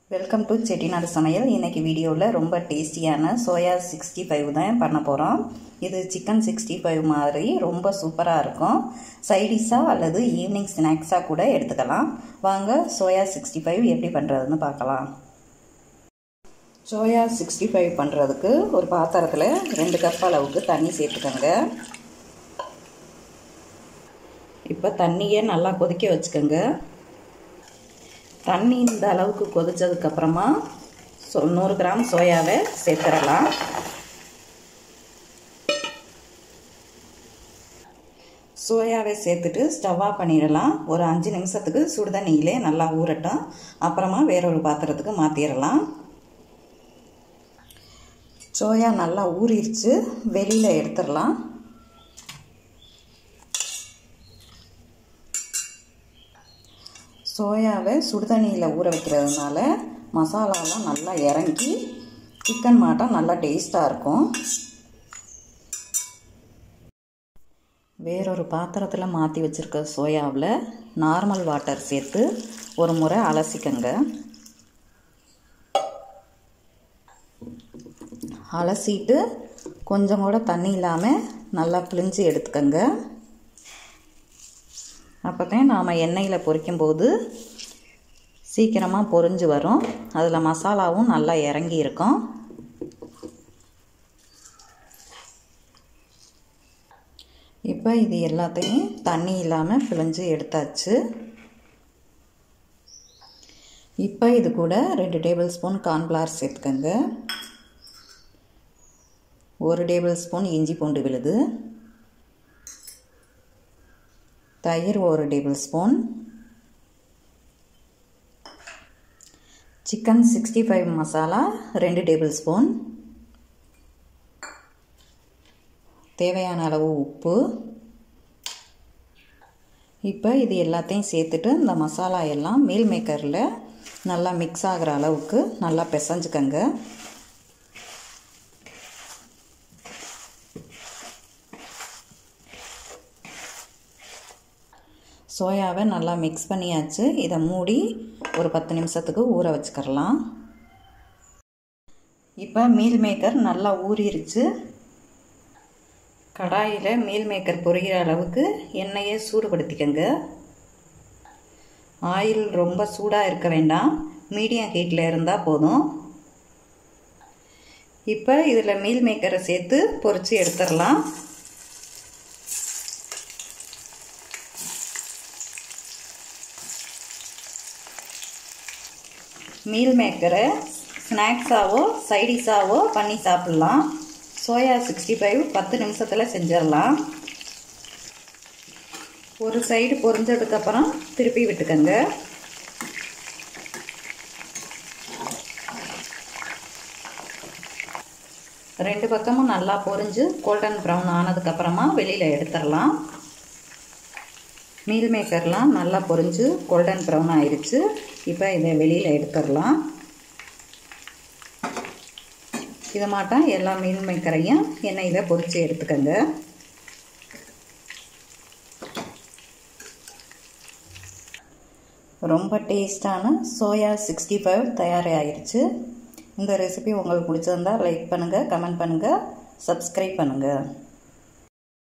welcome to Chettinad சமையல் இன்றைக்கி வீடியோவில் ரொம்ப டேஸ்டியான சோயா சிக்ஸ்டி ஃபைவ் தான் பண்ண போகிறோம் இது சிக்கன் சிக்ஸ்டி ஃபைவ் மாதிரி ரொம்ப சூப்பராக இருக்கும் சைடிஷாக அல்லது ஈவினிங் ஸ்நாக்ஸாக கூட எடுத்துக்கலாம் வாங்க சோயா சிக்ஸ்டி ஃபைவ் எப்படி பண்ணுறதுன்னு பார்க்கலாம் சோயா சிக்ஸ்டி ஃபைவ் பண்ணுறதுக்கு ஒரு பாத்திரத்தில் ரெண்டு கப் அளவுக்கு தண்ணி சேர்த்துக்கோங்க இப்போ தண்ணியை நல்லா கொதிக்க வச்சுக்கோங்க தண்ணி இந்த அளவுக்கு கொதித்ததுக்கப்புறமா சொ நூறு கிராம் சோயாவை சேர்த்துடலாம் சோயாவை சேர்த்துட்டு ஸ்டவ் ஆஃப் பண்ணிடலாம் ஒரு அஞ்சு நிமிஷத்துக்கு சுடுதண்ணியிலே நல்லா ஊறட்டும் அப்புறமா வேறொரு பாத்திரத்துக்கு மாற்றிடலாம் சோயா நல்லா ஊறிடுச்சு வெளியில் எடுத்துடலாம் சோயாவை சுடுதண்ணியில் ஊற வைக்கிறதுனால மசாலாலாம் நல்லா இறங்கி சிக்கன் மாட்டம் நல்லா டேஸ்ட்டாக இருக்கும் வேறொரு பாத்திரத்தில் மாற்றி வச்சுருக்க சோயாவில் நார்மல் வாட்டர் சேர்த்து ஒரு முறை அலசிக்கங்க அலசிட்டு கொஞ்சம் கூட தண்ணி இல்லாமல் நல்லா பிழிஞ்சு எடுத்துக்கங்க அப்போ தான் நாம் எண்ணெயில் பொரிக்கும்போது சீக்கிரமாக பொரிஞ்சு வரும் அதில் மசாலாவும் நல்லா இறங்கி இருக்கும் இப்போ இது எல்லாத்தையும் தண்ணி இல்லாமல் பிழிஞ்சு எடுத்தாச்சு இப்போ இது கூட ரெண்டு டேபிள் ஸ்பூன் கார்ன்ஃப்ளவர் சேர்த்துக்கோங்க ஒரு டேபிள் ஸ்பூன் இஞ்சி பூண்டு விழுது தயிர் ஒரு tablespoon chicken sixty five masala ரெண்டு டேபிள் ஸ்பூன் தேவையான அளவு உப்பு இப்போ இது எல்லாத்தையும் சேர்த்துட்டு இந்த மசாலா எல்லாம் மீல் மேக்கரில் நல்லா மிக்ஸ் ஆகிற அளவுக்கு நல்லா பிசைஞ்சுக்கங்க சோயாவை நல்லா மிக்ஸ் பண்ணியாச்சு இதை மூடி ஒரு பத்து நிமிஷத்துக்கு ஊற வச்சுக்கிறலாம் இப்போ மீல் மேக்கர் நல்லா ஊறிடுச்சு கடாயில் மீல் மேக்கர் பொரிகிற அளவுக்கு எண்ணெயை சூடுபடுத்திக்கங்க ஆயில் ரொம்ப சூடாக இருக்க வேண்டாம் மீடியம் ஹீட்டில் இருந்தால் போதும் இப்போ இதில் மீல் மேக்கரை சேர்த்து பொரித்து எடுத்துடலாம் மீல் மேக்கரை ஸ்நாக்ஸாவோ சைடிஷாவோ பண்ணி சாப்பிட்லாம் சோயா சிக்ஸ்டி ஃபைவ் பத்து நிமிஷத்தில் செஞ்சிடலாம் ஒரு சைடு பொரிஞ்சதுக்கப்புறம் திருப்பி விட்டுக்கோங்க ரெண்டு பக்கமும் நல்லா பொரிஞ்சு கோல்டன் ப்ரௌன் ஆனதுக்கப்புறமா வெளியில் எடுத்துடலாம் மீல் மேக்கர்லாம் நல்லா பொரிஞ்சு கோல்டன் ப்ரௌன் ஆயிடுச்சு இப்போ இதை வெளியில் எடுத்துடலாம் இது மாட்டம் எல்லா மீல் மேக்கரையும் எண்ணெயில் பொரித்து எடுத்துக்கோங்க ரொம்ப டேஸ்டான சோயா சிக்ஸ்டி ஃபைவ் தயாராகிடுச்சு இந்த ரெசிபி உங்களுக்கு பிடிச்சிருந்தா லைக் பண்ணுங்கள் கமெண்ட் பண்ணுங்கள் சப்ஸ்கிரைப் பண்ணுங்கள்